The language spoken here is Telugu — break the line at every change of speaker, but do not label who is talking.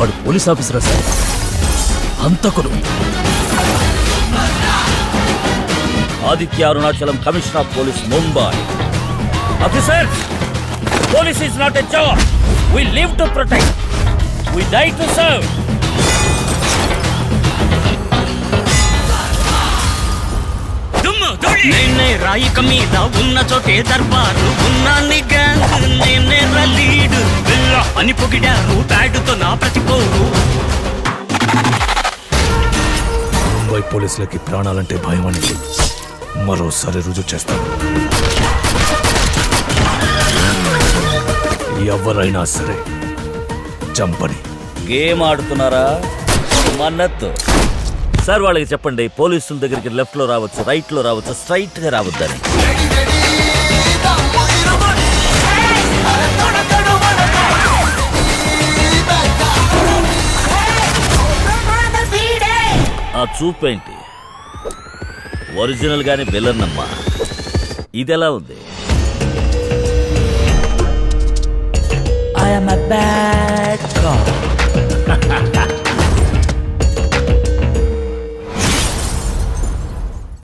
వాడు పోలీస్ ఆఫీసరా సార్ హంతకుడు Aditya Arunachalam commissioner of police Mumbai officer police is not a job we live to protect we die to serve
నేనే రాయిక మీద ఉన్న చోటే దర్బారు ఉన్నాన్ని గ్యాంగ్ నేనే లీడ్ అని పొగిడారు ప్యాడుతో నా ప్రతిపోరు
ముంబై పోలీసులకి ప్రాణాలంటే భయం అనేది మరోసారి రుజువు చేస్తాను ఎవరైనా సరే చంపని గేమ్ ఆడుతున్నారా మన్నత్తు సార్ వాళ్ళకి చెప్పండి పోలీసుల దగ్గరికి లెఫ్ట్ లో రావచ్చు రైట్ లో రావచ్చు స్ట్రైట్ గా రావద్దని ఆ చూపేంటి ఒరిజినల్ గానే విలన్ అమ్మా ఇదెలా ఉంది ఐఎమ్ a bad cop